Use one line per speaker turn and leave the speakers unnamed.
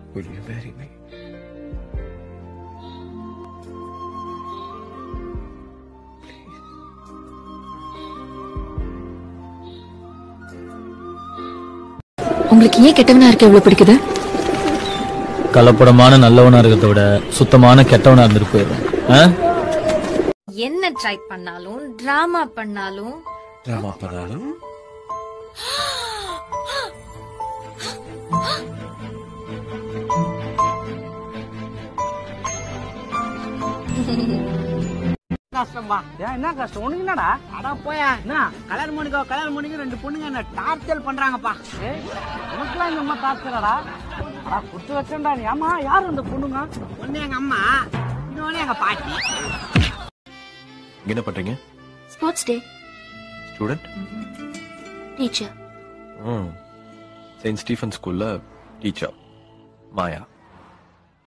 Will you marry me?
உங்களுக்கு ஏன் கெட்டவனா இருக்க இவ்வளவு பிடிக்குது
கலப்படமான நல்லவனா இருக்கிறத விட சுத்தமான கெட்டவனா இருந்துட்டு போயிடுறேன் ஆ?
என்ன ட்ரை பண்ணாலும் டிராமா பண்ணாலும்
Drama பண்ணாலும்
கஷ்டம்பா ஏன் என்ன கஷ்டம் உனக்கு என்னடா அடா போயா என்ன கல்யாணம் பண்ணிக்கோ கல்யாணம் பண்ணிக்கோ ரெண்டு பொண்ணுங்க என்ன டார்ச்சர் பண்றாங்கப்பா ஏய் உனக்குலாம் இந்த அம்மா டார்ச்சராடா அடா குத்து வச்சேன்டா நீ ஆமா யார் அந்த பொண்ணுங்க ஒண்ணு எங்க அம்மா இன்னொன்னு எங்க பாட்டி
இங்க என்ன பண்றீங்க
sports day
student
teacher
Saint Stephen ஸ்கூல்ல டீச்சர் மாயா